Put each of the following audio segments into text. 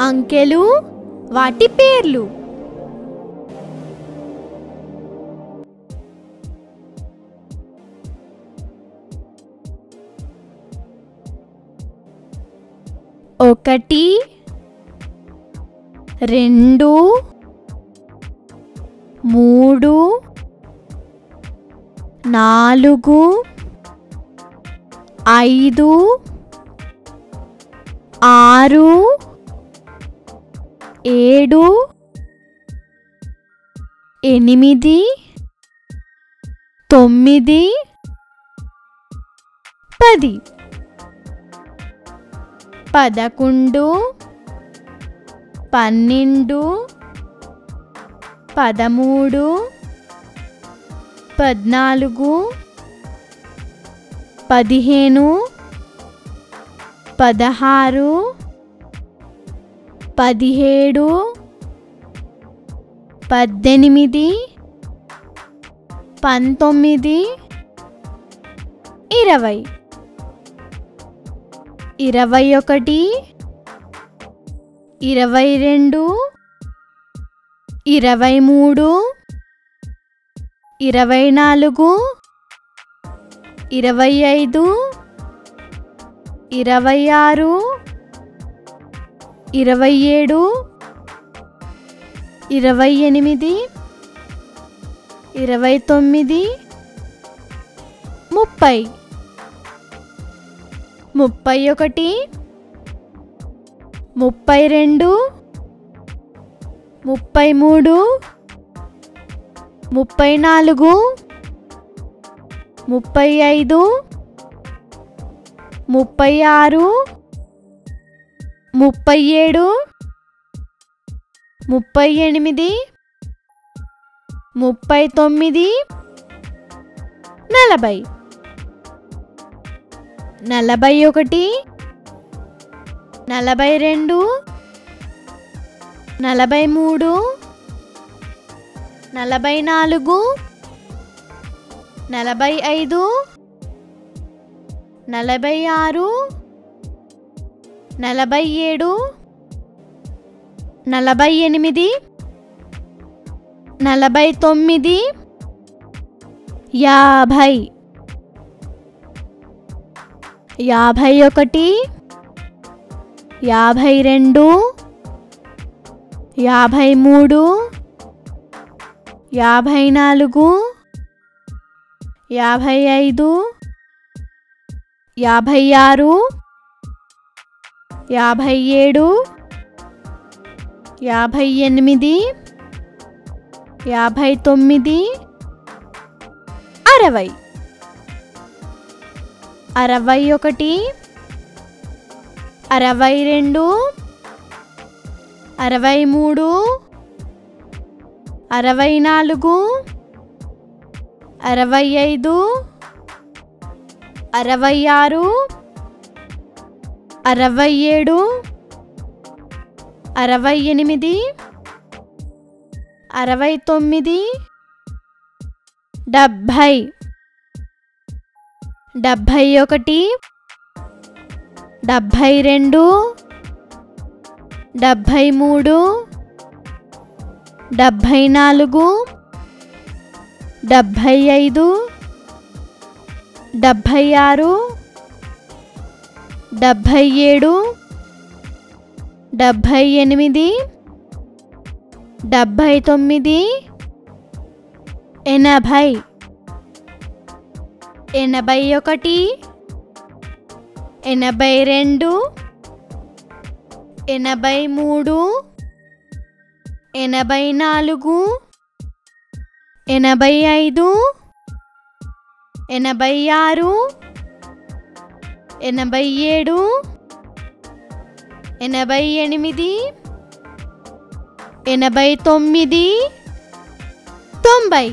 అంకెలు వాటి పేర్లు ఒకటి రెండు మూడు నాలుగు ఐదు ఆరు ఏడు ఎనిమిది తొమ్మిది పది పదకొండు పన్నెండు పదమూడు పద్నాలుగు పదిహేను పదహారు పదిహేడు పద్దెనిమిది పంతొమ్మిది ఇరవై ఇరవై ఒకటి ఇరవై రెండు ఇరవై మూడు ఇరవై నాలుగు ఇరవై ఐదు ఇరవై ఆరు ఇరవై ఏడు ఇరవై ఎనిమిది ఇరవై తొమ్మిది ముప్పై ముప్పై ఒకటి ముప్పై రెండు ముప్పై మూడు ముప్పై నాలుగు ముప్పై ఐదు ముప్పై ఆరు ముప్పై ఏడు ముప్పై ఎనిమిది ముప్పై తొమ్మిది నలభై నలభై ఒకటి నలభై రెండు నలభై మూడు నలభై నాలుగు నలభై ఐదు నలభై ఆరు నలభై ఏడు నలభై ఎనిమిది నలభై తొమ్మిది యాభై యాభై ఒకటి యాభై రెండు యాభై మూడు యాభై నాలుగు యాభై ఐదు యాభై ఆరు యాభై ఏడు యాభై ఎనిమిది యాభై తొమ్మిది అరవై అరవై ఒకటి అరవై రెండు అరవై మూడు అరవై నాలుగు అరవై ఐదు అరవై ఆరు అరవై ఏడు అరవై ఎనిమిది అరవై తొమ్మిది డెబ్భై డెబ్భై ఒకటి డెబ్భై రెండు డెబ్భై మూడు డెబ్భై నాలుగు డెబ్భై ఐదు డెబ్భై ఆరు డెబ్భై ఏడు డెబ్భై ఎనిమిది డెబ్భై తొమ్మిది ఎనభై ఎనభై ఒకటి ఎనభై రెండు ఎనభై మూడు ఎనభై నాలుగు ఎనభై ఐదు ఎనభై ఆరు ఎనభై ఏడు ఎనభై ఎనిమిది ఎనభై తొమ్మిది తొంభై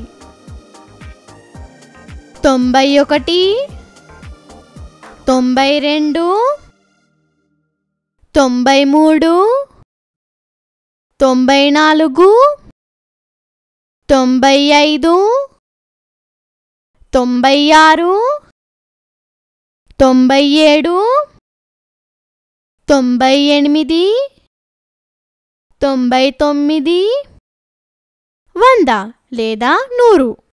తొంభై ఒకటి తొంభై రెండు తొంభై మూడు తొంభై నాలుగు తొంభై ఐదు తొంభై ఆరు తొంభై ఏడు తొంభై ఎనిమిది తొంభై తొమ్మిది వంద లేదా నూరు